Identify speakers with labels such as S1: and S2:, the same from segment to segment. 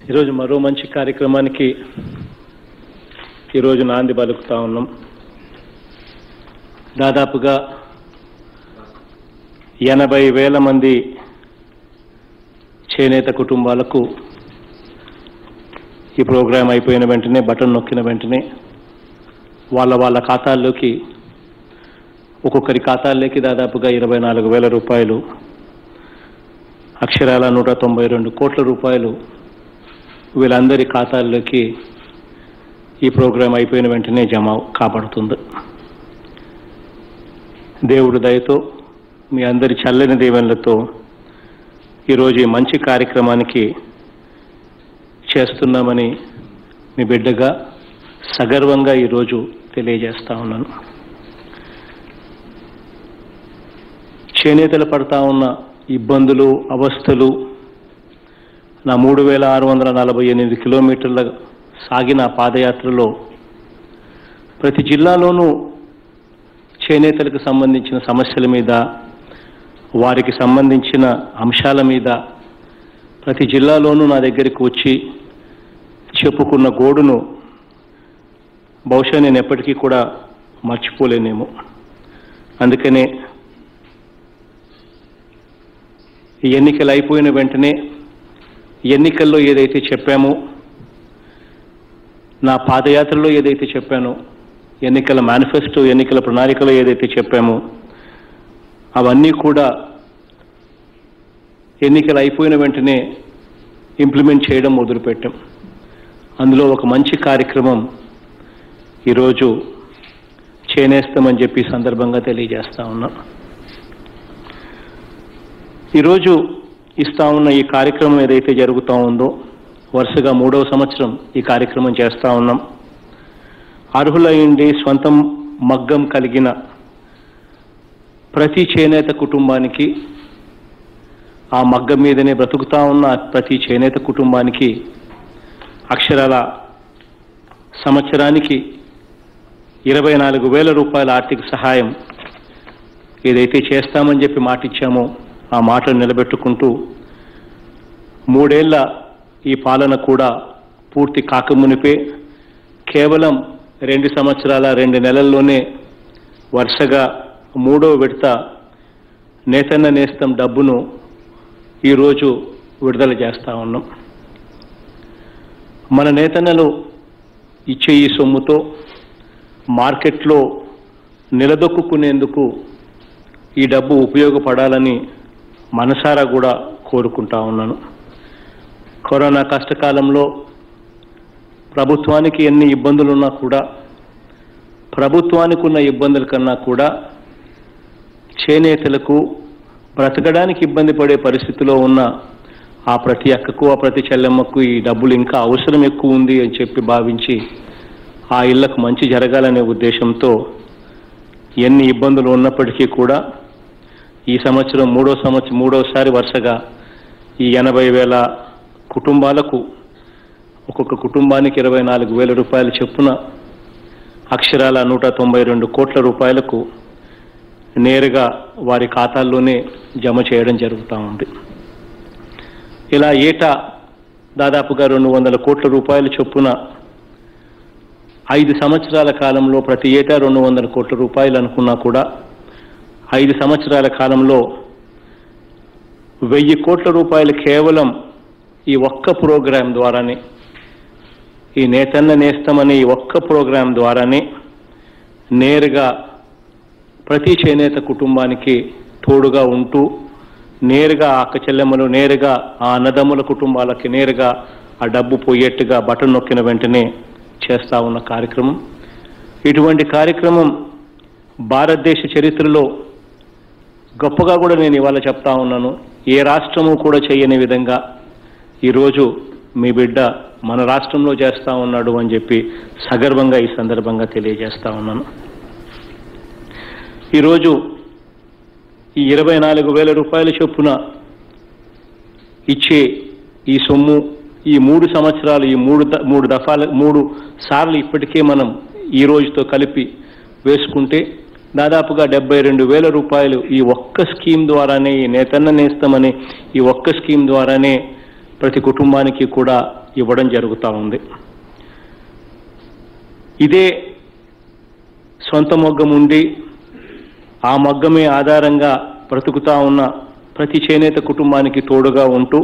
S1: ఈరోజు మరో మంచి కార్యక్రమానికి ఈరోజు నాంది పలుకుతా ఉన్నాం దాదాపుగా ఎనభై వేల మంది చేనేత కుటుంబాలకు ఈ ప్రోగ్రాం అయిపోయిన వెంటనే బటన్ నొక్కిన వెంటనే వాళ్ళ వాళ్ళ ఖాతాల్లోకి ఒక్కొక్కరి ఖాతాల్లోకి దాదాపుగా ఇరవై నాలుగు వేల రూపాయలు అక్షరాల నూట తొంభై రెండు కోట్ల రూపాయలు వీళ్ళందరి ఖాతాల్లోకి ఈ ప్రోగ్రాం అయిపోయిన వెంటనే జమ కాబడుతుంది దేవుడి దయతో మీ అందరి చల్లని దీవెనలతో ఈరోజు ఈ మంచి కార్యక్రమానికి చేస్తున్నామని మీ బిడ్డగా సగర్వంగా ఈరోజు తెలియజేస్తా ఉన్నాను చేనేతలు పడతా ఉన్న ఇబ్బందులు అవస్థలు నా మూడు వేల ఆరు వందల నలభై ఎనిమిది కిలోమీటర్ల సాగిన పాదయాత్రలో ప్రతి జిల్లాలోనూ చేనేతలకు సంబంధించిన సమస్యల మీద వారికి సంబంధించిన అంశాల మీద ప్రతి జిల్లాలోనూ నా దగ్గరికి వచ్చి చెప్పుకున్న గోడును బహుశా నేను ఎప్పటికీ కూడా మర్చిపోలేనేమో అందుకనే ఈ ఎన్నికలు అయిపోయిన వెంటనే ఎన్నికల్లో ఏదైతే చెప్పామో నా పాదయాత్రలో ఏదైతే చెప్పానో ఎన్నికల మేనిఫెస్టో ఎన్నికల ప్రణాళికలో ఏదైతే చెప్పామో అవన్నీ కూడా ఎన్నికలు అయిపోయిన వెంటనే ఇంప్లిమెంట్ చేయడం మొదలుపెట్టాం అందులో ఒక మంచి కార్యక్రమం ఈరోజు చేనేస్తామని చెప్పి ఈ సందర్భంగా తెలియజేస్తా ఉన్నా ఈరోజు ఇస్తా ఉన్న ఈ కార్యక్రమం ఏదైతే జరుగుతూ ఉందో వరుసగా మూడవ సంవత్సరం ఈ కార్యక్రమం చేస్తా ఉన్నాం అర్హులైండి స్వంతం మగ్గం కలిగిన ప్రతి చేనేత కుటుంబానికి ఆ మగ్గం మీదనే బ్రతుకుతా ఉన్న ప్రతి చేనేత కుటుంబానికి అక్షరాల సంవత్సరానికి ఇరవై నాలుగు వేల రూపాయల ఆర్థిక సహాయం ఏదైతే చేస్తామని చెప్పి మాట ఇచ్చామో ఆ మాటను నిలబెట్టుకుంటూ మూడేళ్ల ఈ పాలన కూడా పూర్తి కాకమునిపే కేవలం రెండు సంవత్సరాల రెండు నెలల్లోనే వరుసగా మూడో విడత నేతన్న నేస్తం డబ్బును ఈరోజు విడుదల చేస్తా ఉన్నాం మన నేతన్నలు ఇచ్చే ఈ సొమ్ముతో మార్కెట్లో నిలదొక్కునేందుకు ఈ డబ్బు ఉపయోగపడాలని మనసారా కూడా కోరుకుంటా ఉన్నాను కరోనా కష్టకాలంలో ప్రభుత్వానికి ఎన్ని ఇబ్బందులు ఉన్నా కూడా ప్రభుత్వానికి ఉన్న ఇబ్బందుల కన్నా కూడా చేనేతలకు బ్రతకడానికి ఇబ్బంది పడే పరిస్థితిలో ఉన్న ఆ ప్రతి అక్కకు ఆ ప్రతి చెల్లెమ్మకు ఈ డబ్బులు ఇంకా అవసరం ఎక్కువ ఉంది అని చెప్పి భావించి ఆ ఇళ్లకు మంచి జరగాలనే ఉద్దేశంతో ఎన్ని ఇబ్బందులు ఉన్నప్పటికీ కూడా ఈ సంవత్సరం మూడో సంవత్సరం మూడోసారి వరుసగా ఈ ఎనభై వేల కుటుంబాలకు ఒక్కొక్క కుటుంబానికి ఇరవై నాలుగు వేల రూపాయల చొప్పున అక్షరాల నూట తొంభై రెండు కోట్ల రూపాయలకు నేరుగా వారి ఖాతాల్లోనే జమ చేయడం జరుగుతూ ఉంది ఇలా ఏటా దాదాపుగా రెండు వందల కోట్ల రూపాయల చొప్పున ఐదు సంవత్సరాల కాలంలో ప్రతి ఏటా రెండు వందల కోట్ల రూపాయలు అనుకున్నా కూడా ఐదు సంవత్సరాల కాలంలో వెయ్యి కోట్ల రూపాయలు కేవలం ఈ ఒక్క ప్రోగ్రాం ద్వారానే ఈ నేతన్న నేస్తమనే ఈ ఒక్క ప్రోగ్రాం ద్వారానే నేరుగా ప్రతి చేనేత కుటుంబానికి తోడుగా ఉంటూ నేరుగా ఆ అక్క చెల్లెమ్మలు నేరుగా ఆ అన్నదమ్ముల కుటుంబాలకి నేరుగా ఆ డబ్బు పోయేట్టుగా బటన్ నొక్కిన వెంటనే చేస్తా ఉన్న కార్యక్రమం ఇటువంటి కార్యక్రమం భారతదేశ చరిత్రలో గొప్పగా కూడా నేను ఇవాళ చెప్తా ఉన్నాను ఏ రాష్ట్రము కూడా చేయని విధంగా ఈరోజు మీ బిడ్డ మన రాష్ట్రంలో చేస్తా ఉన్నాడు అని చెప్పి సగర్వంగా ఈ సందర్భంగా తెలియజేస్తా ఉన్నాను ఈరోజు ఈ ఇరవై నాలుగు వేల రూపాయల చొప్పున ఇచ్చే ఈ సొమ్ము ఈ మూడు సంవత్సరాలు ఈ మూడు ద- మూడు దఫాల మూడు సార్లు ఇప్పటికే మనం ఈ రోజుతో కలిపి వేసుకుంటే దాదాపుగా డెబ్బై రెండు వేల రూపాయలు ఈ ఒక్క స్కీమ్ ద్వారానే ఈ నేతన్న నేస్తామనే ఈ ఒక్క స్కీమ్ ద్వారానే ప్రతి కుటుంబానికి కూడా ఇవ్వడం జరుగుతూ ఉంది ఇదే సొంత మొగ్గం ఉండి ఆ మగ్గమే ఆధారంగా బ్రతుకుతా ఉన్న ప్రతి చేనేత కుటుంబానికి తోడుగా ఉంటూ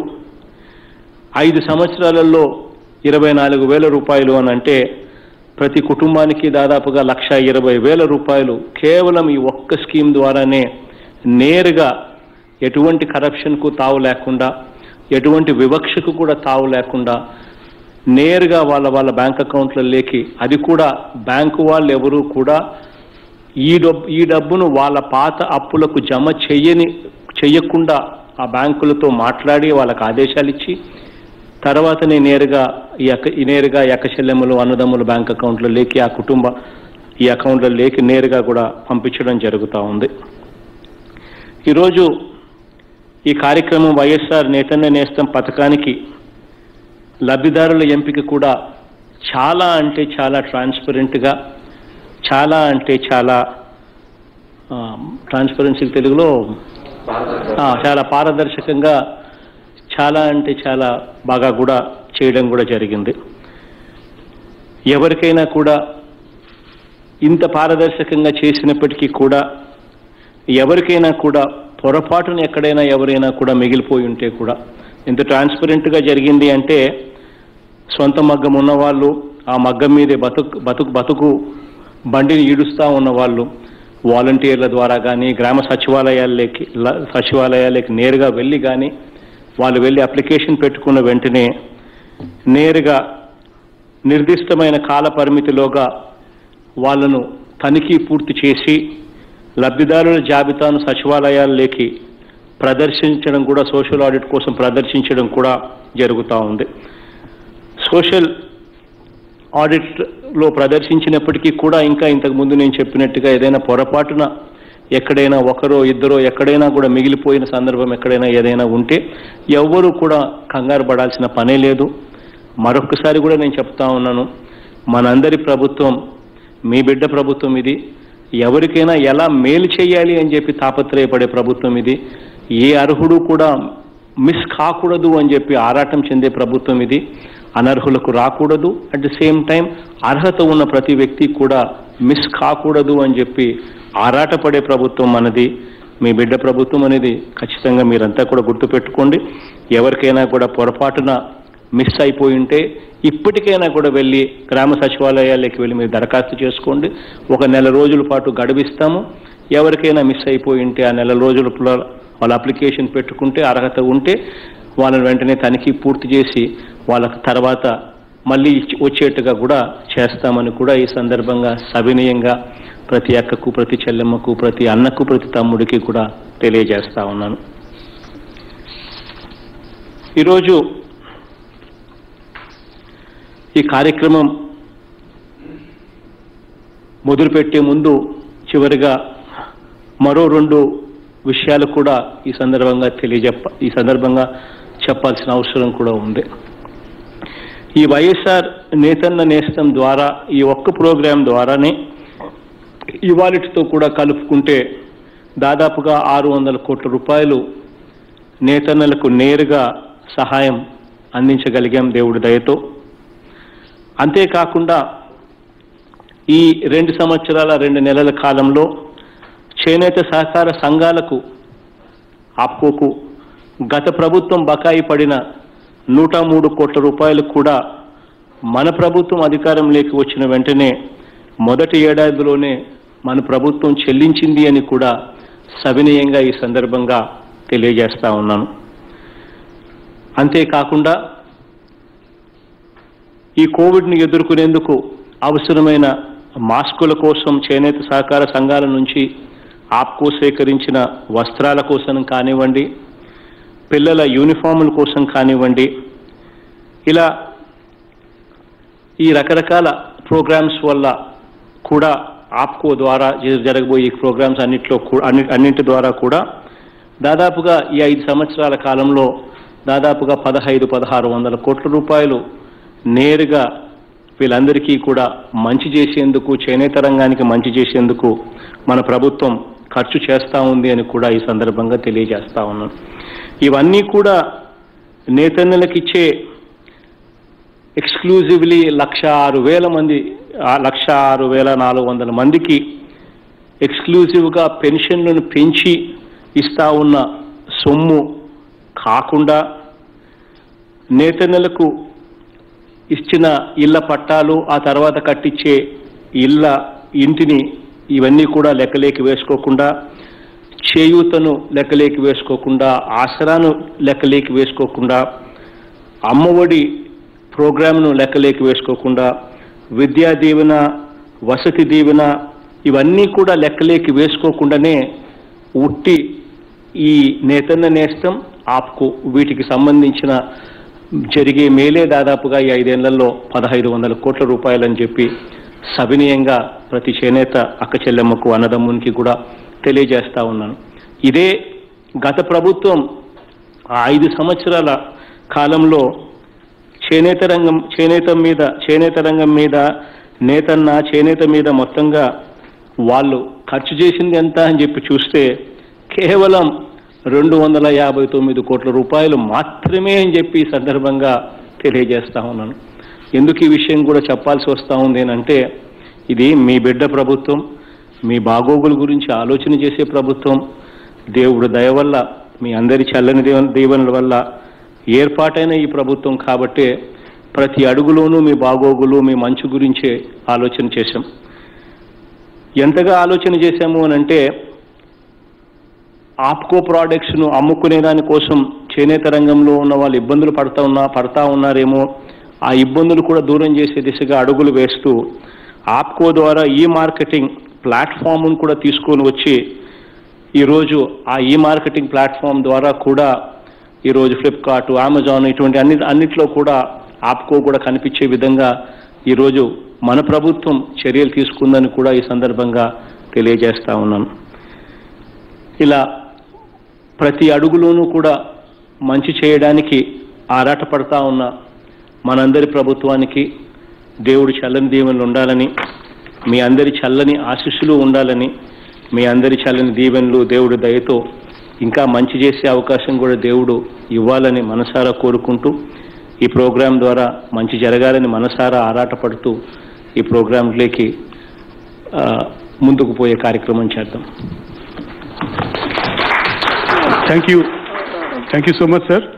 S1: ఐదు సంవత్సరాలలో ఇరవై నాలుగు వేల రూపాయలు అని అంటే ప్రతి కుటుంబానికి దాదాపుగా లక్ష ఇరవై వేల రూపాయలు కేవలం ఈ ఒక్క స్కీమ్ ద్వారానే నేరుగా ఎటువంటి కరప్షన్కు తావు లేకుండా ఎటువంటి వివక్షకు కూడా తావు లేకుండా నేరుగా వాళ్ళ వాళ్ళ బ్యాంక్ అకౌంట్లలోకి అది కూడా బ్యాంకు వాళ్ళు ఎవరు కూడా ఈ డబ్బు ఈ డబ్బును వాళ్ళ పాత అప్పులకు జమ చెయ్యని చెయ్యకుండా ఆ బ్యాంకులతో మాట్లాడి వాళ్ళకి ఆదేశాలు ఇచ్చి తర్వాతనే నేరుగా ఈ అక్క ఈ నేరుగా ఈ అక్కచెల్లెమ్మలు అన్నదమ్ముల బ్యాంక్ అకౌంట్లో లేకి ఆ కుటుంబ ఈ అకౌంట్లో లేకి నేరుగా కూడా పంపించడం జరుగుతూ ఉంది ఈరోజు ఈ కార్యక్రమం వైఎస్ఆర్ నేతన్న నేస్తం పథకానికి లబ్ధిదారుల ఎంపిక కూడా చాలా అంటే చాలా ట్రాన్స్పరెంట్గా చాలా అంటే చాలా ట్రాన్స్పరెన్సీ తెలుగులో ఆ, చాలా పారదర్శకంగా చాలా అంటే చాలా బాగా కూడా చేయడం కూడా జరిగింది ఎవరికైనా కూడా ఇంత పారదర్శకంగా చేసినప్పటికీ కూడా ఎవరికైనా కూడా పొరపాటున ఎక్కడైనా ఎవరైనా కూడా మిగిలిపోయి ఉంటే కూడా ఇంత ట్రాన్స్పరెంట్గా జరిగింది అంటే సొంత మగ్గం ఉన్నవాళ్ళు ఆ మగ్గం మీదే బతుకు బతుకు బతుకు బండిని ఈడుస్తూ ఉన్నవాళ్ళు వాలంటీర్ల ద్వారా కానీ గ్రామ సచివాలయాలకి ల- సచివాలయాలకి నేరుగా వెళ్ళి కానీ వాళ్ళు వెళ్ళి అప్లికేషన్ పెట్టుకున్న వెంటనే నేరుగా నిర్దిష్టమైన కాల పరిమితిలోగా వాళ్ళను తనిఖీ పూర్తి చేసి లబ్ధిదారుల జాబితాను సచివాలయాల్లోకి ప్రదర్శించడం కూడా సోషల్ ఆడిట్ కోసం ప్రదర్శించడం కూడా జరుగుతూ ఉంది సోషల్ ఆడిట్లో ప్రదర్శించినప్పటికీ కూడా ఇంకా ఇంతకు ముందు నేను చెప్పినట్టుగా ఏదైనా పొరపాటున ఎక్కడైనా ఒకరో ఇద్దరో ఎక్కడైనా కూడా మిగిలిపోయిన సందర్భం ఎక్కడైనా ఏదైనా ఉంటే ఎవ్వరూ కూడా కంగారు పడాల్సిన పనే లేదు మరొకసారి కూడా నేను చెప్తా ఉన్నాను మనందరి ప్రభుత్వం మీ బిడ్డ ప్రభుత్వం ఇది ఎవరికైనా ఎలా మేలు చేయాలి అని చెప్పి తాపత్రయపడే ప్రభుత్వం ఇది ఏ అర్హుడు కూడా మిస్ కాకూడదు అని చెప్పి ఆరాటం చెందే ప్రభుత్వం ఇది అనర్హులకు రాకూడదు అట్ ది సేమ్ టైం అర్హత ఉన్న ప్రతి వ్యక్తి కూడా మిస్ కాకూడదు అని చెప్పి ఆరాటపడే ప్రభుత్వం మనది మీ బిడ్డ ప్రభుత్వం అనేది ఖచ్చితంగా మీరంతా కూడా గుర్తుపెట్టుకోండి ఎవరికైనా కూడా పొరపాటున మిస్ అయిపోయి ఉంటే ఇప్పటికైనా కూడా వెళ్ళి గ్రామ సచివాలయాలకి వెళ్ళి మీరు దరఖాస్తు చేసుకోండి ఒక నెల రోజుల పాటు గడువిస్తాము ఎవరికైనా మిస్ అయిపోయి ఉంటే ఆ నెల రోజుల పుల- వాళ్ళ అప్లికేషన్ పెట్టుకుంటే అర్హత ఉంటే వాళ్ళని వెంటనే తనిఖీ పూర్తి చేసి వాళ్ళకి తర్వాత మళ్ళీ ఇచ్చి- వచ్చేట్టుగా కూడా చేస్తామని కూడా ఈ సందర్భంగా సవినయంగా ప్రతి అక్కకు ప్రతి చెల్లెమ్మకు ప్రతి అన్నకు ప్రతి తమ్ముడికి కూడా తెలియజేస్తా ఉన్నాను ఈరోజు ఈ కార్యక్రమం మొదలుపెట్టే ముందు చివరిగా మరో రెండు విషయాలు కూడా ఈ సందర్భంగా తెలియజెప్ప ఈ సందర్భంగా చెప్పాల్సిన అవసరం కూడా ఉంది ఈ వైఎస్ఆర్ నేతన్న నేస్తం ద్వారా ఈ ఒక్క ప్రోగ్రాం ద్వారానే ఇవాళతో కూడా కలుపుకుంటే దాదాపుగా ఆరు వందల కోట్ల రూపాయలు నేతన్నలకు నేరుగా సహాయం అందించగలిగాం దేవుడి దయతో అంతేకాకుండా ఈ రెండు సంవత్సరాల రెండు నెలల కాలంలో చేనేత సహకార సంఘాలకు ఆప్కోకు గత ప్రభుత్వం బకాయి పడిన నూట మూడు కోట్ల రూపాయలు కూడా మన ప్రభుత్వం అధికారంలోకి వచ్చిన వెంటనే మొదటి ఏడాదిలోనే మన ప్రభుత్వం చెల్లించింది అని కూడా సవినయంగా ఈ సందర్భంగా తెలియజేస్తా ఉన్నాను అంతేకాకుండా ఈ కోవిడ్ని ఎదుర్కొనేందుకు అవసరమైన మాస్కుల కోసం చేనేత సహకార సంఘాల నుంచి ఆప్కో సేకరించిన వస్త్రాల కోసం కానివ్వండి పిల్లల యూనిఫాముల కోసం కానివ్వండి ఇలా ఈ రకరకాల ప్రోగ్రామ్స్ వల్ల కూడా ఆప్కో ద్వారా జ- జరగబోయే ఈ ప్రోగ్రామ్స్ అన్నింటిలో కూ- అన్ని అన్నింటి ద్వారా కూడా దాదాపుగా ఈ ఐదు సంవత్సరాల కాలంలో దాదాపుగా పదహైదు పదహారు వందల కోట్ల రూపాయలు నేరుగా వీళ్ళందరికీ కూడా మంచి చేసేందుకు చేనేత రంగానికి మంచి చేసేందుకు మన ప్రభుత్వం ఖర్చు చేస్తా ఉంది అని కూడా ఈ సందర్భంగా తెలియజేస్తా ఉన్నాను ఇవన్నీ కూడా నేతన్నలకు ఇచ్చే ఎక్స్క్లూజివ్లీ లక్ష ఆరు వేల మంది ఆ లక్ష ఆరు వేల నాలుగు వందల మందికి ఎక్స్క్లూజివ్గా పెన్షన్లను పెంచి ఇస్తా ఉన్న సొమ్ము కాకుండా నేతన్నలకు ఇచ్చిన ఇళ్ల పట్టాలు ఆ తర్వాత కట్టించే ఇళ్ళ ఇంటిని ఇవన్నీ కూడా లెక్కలేకి వేసుకోకుండా చేయూతను లెక్కలేకి వేసుకోకుండా ఆసరాను లెక్కలేకి వేసుకోకుండా అమ్మఒడి ప్రోగ్రామ్ను లెక్కలేకి వేసుకోకుండా విద్యా దీవెన వసతి దీవెన ఇవన్నీ కూడా లెక్కలేకి వేసుకోకుండానే ఉట్టి ఈ నేతన్న నేస్తం ఆప్కు వీటికి సంబంధించిన జరిగే మేలే దాదాపుగా ఈ ఐదేళ్లలో పదహైదు వందల కోట్ల రూపాయలని చెప్పి సవినయంగా ప్రతి చేనేత అక్క చెల్లెమ్మకు అన్నదమ్మునికి కూడా తెలియజేస్తా ఉన్నాను ఇదే గత ప్రభుత్వం ఆ ఐదు సంవత్సరాల కాలంలో చేనేత రంగం చేనేత మీద చేనేత రంగం మీద నేతన్న చేనేత మీద మొత్తంగా వాళ్ళు ఖర్చు చేసింది ఎంత అని చెప్పి చూస్తే కేవలం రెండు వందల యాభై తొమ్మిది కోట్ల రూపాయలు మాత్రమే అని చెప్పి ఈ సందర్భంగా తెలియజేస్తా ఉన్నాను ఎందుకు ఈ విషయం కూడా చెప్పాల్సి వస్తూ ఉంది అంటే ఇది మీ బిడ్డ ప్రభుత్వం మీ బాగోగుల గురించి ఆలోచన చేసే ప్రభుత్వం దేవుడు దయ వల్ల మీ అందరి చల్లని దీవెన దీవెనల వల్ల ఏర్పాటైన ఈ ప్రభుత్వం కాబట్టే ప్రతి అడుగులోనూ మీ బాగోగులు మీ మంచు గురించే ఆలోచన చేశాం ఎంతగా ఆలోచన చేశాము అని అంటే ఆప్కో ప్రోడక్ట్స్ను అమ్ముకునే దానికోసం చేనేత రంగంలో ఉన్న వాళ్ళు ఇబ్బందులు పడతా ఉన్నా పడతా ఉన్నారేమో ఆ ఇబ్బందులు కూడా దూరం చేసే దిశగా అడుగులు వేస్తూ ఆప్కో ద్వారా ఈ మార్కెటింగ్ ప్లాట్ఫామ్ను కూడా తీసుకొని వచ్చి ఈరోజు ఆ ఈ మార్కెటింగ్ ప్లాట్ఫామ్ ద్వారా కూడా ఈరోజు ఫ్లిప్కార్ట్ అమెజాన్ ఇటువంటి అన్ని అన్నిట్లో కూడా ఆప్కో కూడా కనిపించే విధంగా ఈరోజు మన ప్రభుత్వం చర్యలు తీసుకుందని కూడా ఈ సందర్భంగా తెలియజేస్తా ఉన్నాను ఇలా ప్రతి అడుగులోనూ కూడా మంచి చేయడానికి ఆరాటపడతా ఉన్న మనందరి ప్రభుత్వానికి దేవుడు చల్లని దీవెనలు ఉండాలని మీ అందరి చల్లని ఆశీస్సులు ఉండాలని మీ అందరి చల్లని దీవెనలు దేవుడి దయతో ఇంకా మంచి చేసే అవకాశం కూడా దేవుడు ఇవ్వాలని మనసారా కోరుకుంటూ ఈ ప్రోగ్రాం ద్వారా మంచి జరగాలని మనసారా ఆరాటపడుతూ ఈ ప్రోగ్రాంలోకి ఆ, ముందుకు పోయే కార్యక్రమం చేద్దాం
S2: Thank you. Thank you so much, sir.